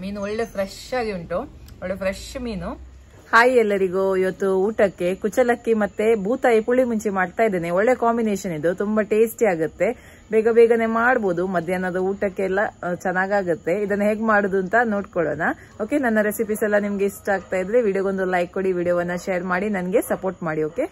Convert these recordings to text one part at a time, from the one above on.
ಮೀನು ಒಳ್ಳೆ ಫ್ರೆಶ್ ಆಗಿ ಉಂಟು ಒಳ್ಳೆ ಫ್ರೆಶ್ ಮೀನು ಹಾಯ್ ಎಲ್ಲರಿಗೂ ಇವತ್ತು ಊಟಕ್ಕೆ ಕುಚಲಕ್ಕಿ ಮತ್ತೆ ಬೂತಾಯಿ ಪುಳಿ ಮುಂಚಿ ಮಾಡ್ತಾ ಇದ್ದೇನೆ ಒಳ್ಳೆ ಕಾಂಬಿನೇಷನ್ ಇದು ತುಂಬಾ ಟೇಸ್ಟಿ ಆಗುತ್ತೆ ಬೇಗ ಬೇಗನೆ ಮಾಡ್ಬೋದು ಮಧ್ಯಾಹ್ನದ ಊಟಕ್ಕೆಲ್ಲ ಆ, ಚೆನ್ನಾಗಾಗುತ್ತೆ ಇದನ್ನ ಹೇಗ್ ಮಾಡುದು ಅಂತ ನೋಡ್ಕೊಳ್ಳೋಣ ಓಕೆ ನನ್ನ ರೆಸಿಪೀಸ್ ಎಲ್ಲ ನಿಮ್ಗೆ ಇಷ್ಟ ಆಗ್ತಾ ಇದ್ರೆ ವಿಡಿಯೋಗೊಂದು ಲೈಕ್ ಕೊಡಿ ವಿಡಿಯೋವನ್ನ ಶೇರ್ ಮಾಡಿ ನನಗೆ ಸಪೋರ್ಟ್ ಮಾಡಿ ಓಕೆ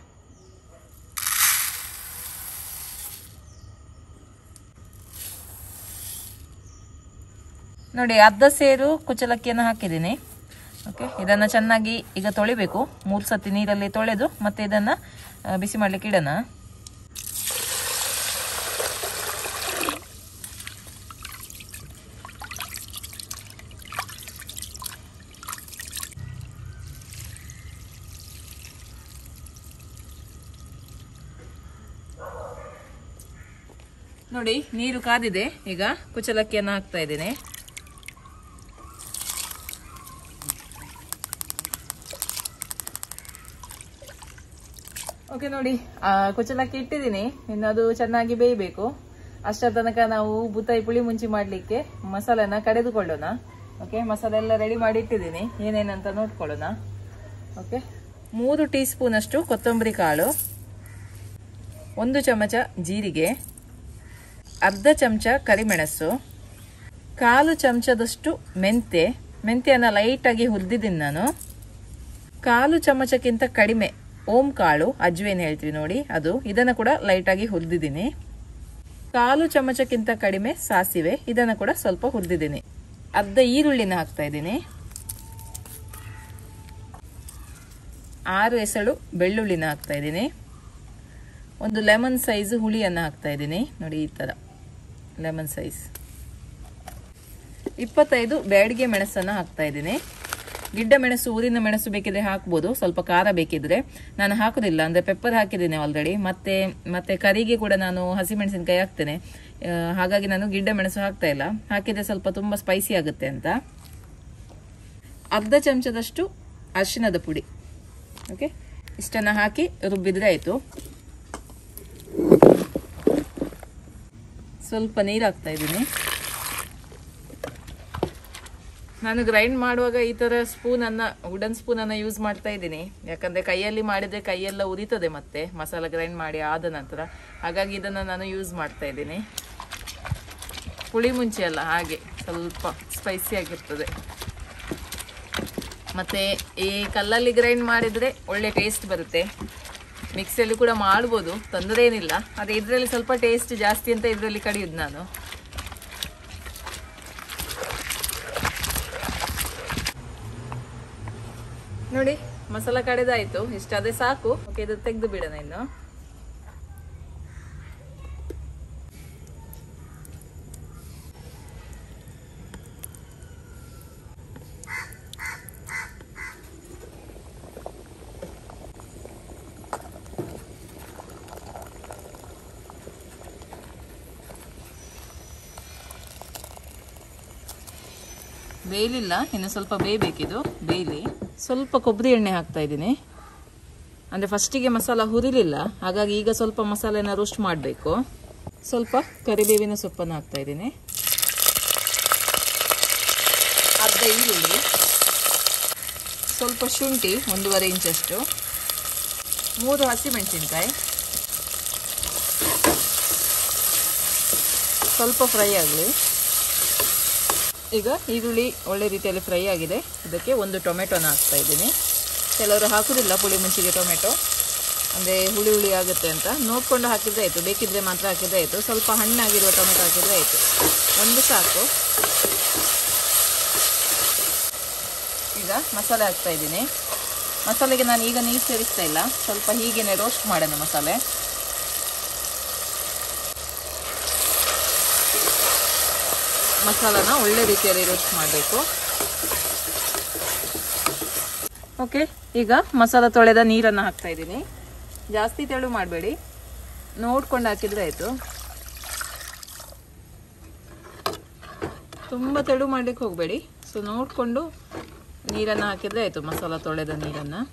ನೋಡಿ ಅರ್ಧ ಸೇರು ಕುಚಲಕ್ಕಿಯನ್ನು ಹಾಕಿದ್ದೀನಿ ಓಕೆ ಇದನ್ನು ಚೆನ್ನಾಗಿ ಈಗ ತೊಳಿಬೇಕು ಮೂರು ಸತಿ ನೀರಲ್ಲಿ ತೊಳೆದು ಮತ್ತೆ ಇದನ್ನು ಆ, ಬಿಸಿ ಮಾಡಲಿಕ್ಕೆ ಇಡೋಣ ನೋಡಿ ನೀರು ಕಾದಿದೆ ಈಗ ಕುಚಲಕ್ಕಿಯನ್ನು ಹಾಕ್ತಾ ಇದ್ದೀನಿ ಓಕೆ ನೋಡಿ ಆ, ಕುಚಲಕ್ಕಿ ಇಟ್ಟಿದ್ದೀನಿ ಇನ್ನು ಅದು ಚೆನ್ನಾಗಿ ಬೇಯಬೇಕು ಅಷ್ಟರ ತನಕ ನಾವು ಬುತ್ತಾಯಿ ಪುಳಿ ಮುಂಚಿ ಮಾಡ್ಲಿಕ್ಕೆ ಮಸಾಲೆನ ಕಡೆದುಕೊಳ್ಳೋಣ ಓಕೆ ಮಸಾಲೆ ಎಲ್ಲ ರೆಡಿ ಮಾಡಿ ಇಟ್ಟಿದ್ದೀನಿ ಏನೇನಂತ ನೋಡ್ಕೊಳ್ಳೋಣ ಓಕೆ ಮೂರು ಟೀ ಸ್ಪೂನ್ ಅಷ್ಟು ಕೊತ್ತಂಬರಿ ಕಾಳು ಒಂದು ಚಮಚ ಜೀರಿಗೆ ಅರ್ಧ ಚಮಚ ಕರಿಮೆಣಸು ಕಾಲು ಚಮಚದಷ್ಟು ಮೆಂತೆ ಮೆಂತೆಯನ್ನು ಲೈಟಾಗಿ ಹುರಿದಿದ್ದೀನಿ ನಾನು ಕಾಲು ಚಮಚಕ್ಕಿಂತ ಕಡಿಮೆ ಓಂ ಕಾಳು ಅಜ್ವೇನ್ ಹೇಳ್ತೀವಿ ನೋಡಿ ಅದು ಇದನ್ನು ಕೂಡ ಲೈಟಾಗಿ ಹುರಿದಿದ್ದೀನಿ ಕಾಲು ಚಮಚಕ್ಕಿಂತ ಕಡಿಮೆ ಸಾಸಿವೆ ಇದನ್ನು ಕೂಡ ಸ್ವಲ್ಪ ಹುರಿದಿದ್ದೀನಿ ಅರ್ಧ ಈರುಳ್ಳಿನ ಹಾಕ್ತಾ ಇದ್ದೀನಿ ಆರು ಎಸಳು ಬೆಳ್ಳುಳ್ಳಿನ ಹಾಕ್ತಾ ಇದ್ದೀನಿ ಒಂದು ಲೆಮನ್ ಸೈಜ್ ಹುಳಿಯನ್ನು ಹಾಕ್ತಾ ಇದ್ದೀನಿ ನೋಡಿ ಈ ಥರ ಲೆಮನ್ ಸೈಜ್ ಇಪ್ಪತ್ತೈದು ಬ್ಯಾಡಿಗೆ ಮೆಣಸನ್ನು ಹಾಕ್ತಾ ಇದ್ದೀನಿ ಗಿಡ್ಡ ಮೆಣಸು ಊರಿನ ಮೆಣಸು ಬೇಕಿದ್ರೆ ಹಾಕ್ಬೋದು ಸ್ವಲ್ಪ ಖಾರ ಬೇಕಿದ್ರೆ ನಾನು ಹಾಕೋದಿಲ್ಲ ಅಂದ್ರೆ ಪೆಪ್ಪರ್ ಹಾಕಿದ್ದೇನೆ ಆಲ್ರೆಡಿ ಮತ್ತೆ ಮತ್ತೆ ಕರಿಗೆ ಕೂಡ ನಾನು ಹಸಿಮೆಣಸಿನಕಾಯಿ ಹಾಕ್ತೇನೆ ಆ, ಹಾಗಾಗಿ ನಾನು ಗಿಡ್ಡ ಮೆಣಸು ಹಾಕ್ತಾ ಇಲ್ಲ ಹಾಕಿದ್ರೆ ಸ್ವಲ್ಪ ತುಂಬಾ ಸ್ಪೈಸಿ ಆಗುತ್ತೆ ಅಂತ ಅರ್ಧ ಚಮಚದಷ್ಟು ಅರಿಶಿನದ ಪುಡಿ ಓಕೆ ಇಷ್ಟನ್ನ ಹಾಕಿ ರುಬ್ಬಿದ್ರೆ ಆಯ್ತು ಸ್ವಲ್ಪ ನೀರು ಹಾಕ್ತಾ ಇದ್ದೀನಿ ನಾನು ಗ್ರೈಂಡ್ ಮಾಡುವಾಗ ಈ ತರ ಸ್ಪೂನ್ ಅನ್ನ ವುಡನ್ ಸ್ಪೂನ್ ಅನ್ನ ಯೂಸ್ ಮಾಡ್ತಾ ಇದ್ದೀನಿ ಯಾಕಂದ್ರೆ ಕೈಯಲ್ಲಿ ಮಾಡಿದ್ರೆ ಕೈಯೆಲ್ಲ ಉರಿತದೆ ಮತ್ತೆ ಮಸಾಲ ಗ್ರೈಂಡ್ ಮಾಡಿ ಆದ ನಂತರ ಹಾಗಾಗಿ ಇದನ್ನ ನಾನು ಯೂಸ್ ಮಾಡ್ತಾ ಇದ್ದೀನಿ ಪುಳಿ ಮುಂಚೆ ಅಲ್ಲ ಹಾಗೆ ಸ್ವಲ್ಪ ಸ್ಪೈಸಿ ಆಗಿರ್ತದೆ ಮತ್ತೆ ಈ ಕಲ್ಲಲ್ಲಿ ಗ್ರೈಂಡ್ ಮಾಡಿದ್ರೆ ಒಳ್ಳೆ ಟೇಸ್ಟ್ ಬರುತ್ತೆ ಮಿಕ್ಸಿಯಲ್ಲಿ ಕೂಡ ಮಾಡ್ಬೋದು ತೊಂದರೆ ಏನಿಲ್ಲ ಅದೇ ಇದರಲ್ಲಿ ಸ್ವಲ್ಪ ಟೇಸ್ಟ್ ಜಾಸ್ತಿ ಅಂತ ಇದರಲ್ಲಿ ಕಡಿಯೋದು ನಾನು ನೋಡಿ ಮಸಾಲ ಕಡೆದಾಯ್ತು ಇಷ್ಟ ಅದೇ ಸಾಕು ಓಕೆ ಇದು ತೆಗೆದು ಬಿಡೋಣ ಇನ್ನು ಬೇಯಲಿಲ್ಲ ಇನ್ನು ಸ್ವಲ್ಪ ಬೇಯಬೇಕಿದು ಬೇಯಲಿ ಸ್ವಲ್ಪ ಕೊಬ್ಬರಿ ಎಣ್ಣೆ ಹಾಕ್ತಾ ಇದ್ದೀನಿ ಅಂದರೆ ಫಸ್ಟಿಗೆ ಮಸಾಲ ಹುರಿಲಿಲ್ಲ ಹಾಗಾಗಿ ಈಗ ಸ್ವಲ್ಪ ಮಸಾಲೆನ ರೋಸ್ಟ್ ಮಾಡಬೇಕು ಸ್ವಲ್ಪ ಕರಿಬೇವಿನ ಸೊಪ್ಪನ್ನು ಹಾಕ್ತಾ ಇದ್ದೀನಿ ಅರ್ಧ ಈರುಳ್ಳಿ ಸ್ವಲ್ಪ ಶುಂಠಿ ಒಂದೂವರೆ ಇಂಚಷ್ಟು ಮೂರು ಹಸಿಮೆಣಸಿನ್ಕಾಯಿ ಸ್ವಲ್ಪ ಫ್ರೈ ಆಗಲಿ ಈಗ ಈರುಳ್ಳಿ ಒಳ್ಳೆ ರೀತಿಯಲ್ಲಿ ಫ್ರೈ ಆಗಿದೆ ಇದಕ್ಕೆ ಒಂದು ಟೊಮೆಟೊನ ಹಾಕ್ತಾ ಇದ್ದೀನಿ ಕೆಲವರು ಹಾಕುದಿಲ್ಲ ಪುಳಿ ಮುಂಚಿಗೆ ಟೊಮೆಟೊ ಅಂದರೆ ಹುಳಿ ಹುಳಿ ಆಗುತ್ತೆ ಅಂತ ನೋಡ್ಕೊಂಡು ಹಾಕಿದ್ರೆ ಆಯಿತು ಬೇಕಿದ್ರೆ ಮಾತ್ರ ಹಾಕಿದ್ರೆ ಆಯಿತು ಸ್ವಲ್ಪ ಹಣ್ಣಾಗಿರುವ ಟೊಮೆಟೊ ಹಾಕಿದ್ರೆ ಆಯಿತು ಒಂದು ಸಾಕು ಈಗ ಮಸಾಲೆ ಹಾಕ್ತಾ ಇದ್ದೀನಿ ಮಸಾಲೆಗೆ ನಾನು ಈಗ ನೀರು ಸೇರಿಸ್ತಾ ಇಲ್ಲ ಸ್ವಲ್ಪ ಹೀಗೇನೆ ರೋಸ್ಟ್ ಮಾಡೋಣ ಮಸಾಲೆ ಮಸಾಲಾನ ಒಳ್ಳೆ ರೀತಿಯಲ್ಲಿ ರೋಸ್ಟ್ ಮಾಡಬೇಕು ಓಕೆ ಈಗ ಮಸಾಲ ತೊಳೆದ ನೀರನ್ನು ಹಾಕ್ತಾ ಇದ್ದೀನಿ ಜಾಸ್ತಿ ತೆಳು ಮಾಡಬೇಡಿ ನೋಡ್ಕೊಂಡು ಹಾಕಿದ್ರೆ ಆಯಿತು ತುಂಬ ತೆಳು ಮಾಡ್ಲಿಕ್ಕೆ ಹೋಗಬೇಡಿ ಸೊ ನೋಡಿಕೊಂಡು ನೀರನ್ನು ಹಾಕಿದ್ರೆ ಆಯಿತು ಮಸಾಲ ತೊಳೆದ ನೀರನ್ನು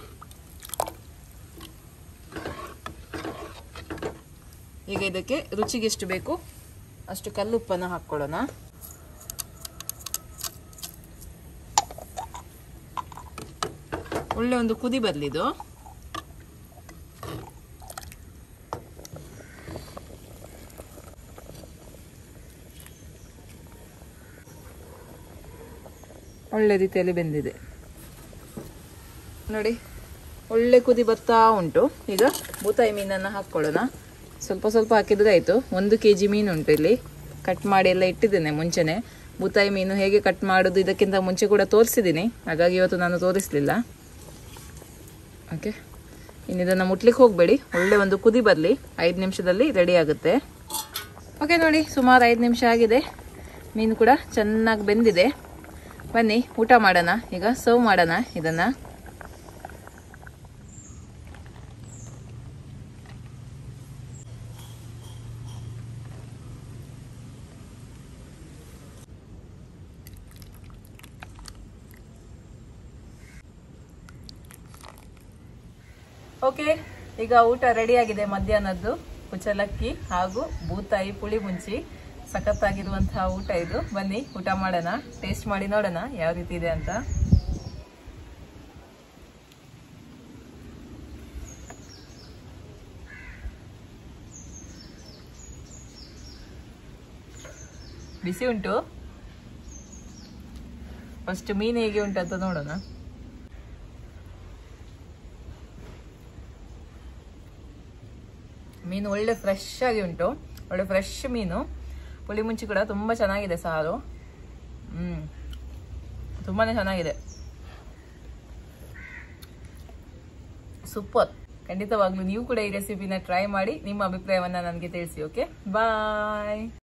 ಈಗ ಇದಕ್ಕೆ ರುಚಿಗೆ ಎಷ್ಟು ಬೇಕು ಅಷ್ಟು ಕಲ್ಲುಪ್ಪನ್ನು ಹಾಕ್ಕೊಳ್ಳೋಣ ಒಳ್ಳೆ ಒಂದು ಕುದಿ ಬರ್ಲಿದು ಒಳ್ಳೆ ರೀತಿಯಲ್ಲಿ ಬೆಂದಿದೆ ನೋಡಿ ಒಳ್ಳೆ ಕುದಿ ಬರ್ತಾ ಉಂಟು ಈಗ ಬೂತಾಯಿ ಮೀನನ್ನು ಹಾಕ್ಕೊಳ್ಳೋಣ ಸ್ವಲ್ಪ ಸ್ವಲ್ಪ ಹಾಕಿದ್ರೆ ಆಯಿತು ಒಂದು ಕೆ ಜಿ ಮೀನು ಉಂಟು ಇಲ್ಲಿ ಕಟ್ ಮಾಡಿ ಎಲ್ಲ ಇಟ್ಟಿದ್ದೇನೆ ಮುಂಚೆನೆ ಬೂತಾಯಿ ಮೀನು ಹೇಗೆ ಕಟ್ ಮಾಡೋದು ಇದಕ್ಕಿಂತ ಮುಂಚೆ ಕೂಡ ತೋರಿಸಿದ್ದೀನಿ ಹಾಗಾಗಿ ಇವತ್ತು ನಾನು ತೋರಿಸಲಿಲ್ಲ ಓಕೆ ಇನ್ನು ಇದನ್ನು ಮುಟ್ಲಿಕ್ಕೆ ಹೋಗಬೇಡಿ ಒಳ್ಳೆ ಒಂದು ಕುದಿ ಬರಲಿ ಐದು ನಿಮಿಷದಲ್ಲಿ ರೆಡಿ ಆಗುತ್ತೆ ಓಕೆ ನೋಡಿ ಸುಮಾರು ಐದು ನಿಮಿಷ ಆಗಿದೆ ಮೀನು ಕೂಡ ಚೆನ್ನಾಗಿ ಬೆಂದಿದೆ ಬನ್ನಿ ಊಟ ಮಾಡೋಣ ಈಗ ಸರ್ವ್ ಮಾಡೋಣ ಇದನ್ನು ಓಕೆ ಈಗ ಊಟ ರೆಡಿ ಆಗಿದೆ ಮಧ್ಯಾಹ್ನದ್ದು ಕುಚಲಕ್ಕಿ ಹಾಗೂ ಬೂತಾಯಿ ಪುಳಿ ಮುಂಚಿ ಸಖತ್ತಾಗಿರುವಂತಹ ಊಟ ಇದು ಬನ್ನಿ ಊಟ ಮಾಡೋಣ ಟೇಸ್ಟ್ ಮಾಡಿ ನೋಡೋಣ ಯಾವ ರೀತಿ ಇದೆ ಅಂತ ಬಿಸಿ ಉಂಟು ಫಸ್ಟ್ ಮೀನು ಹೇಗೆ ಉಂಟು ಅಂತ ನೋಡೋಣ ಮೀನು ಒಳ್ಳೆ ಫ್ರೆಶ್ ಆಗಿ ಉಂಟು ಒಳ್ಳೆ ಫ್ರೆಶ್ ಮೀನು ಪುಳಿ ಮುಂಚಿ ಕೂಡ ತುಂಬಾ ಚೆನ್ನಾಗಿದೆ ಸಾರು ಹ್ಮ್ ತುಂಬಾನೇ ಚೆನ್ನಾಗಿದೆ ಸೂಪರ್ ಖಂಡಿತವಾಗ್ಲೂ ನೀವು ಕೂಡ ಈ ರೆಸಿಪಿನ ಟ್ರೈ ಮಾಡಿ ನಿಮ್ಮ ಅಭಿಪ್ರಾಯವನ್ನ ನನಗೆ ತಿಳಿಸಿ ಓಕೆ ಬಾಯ್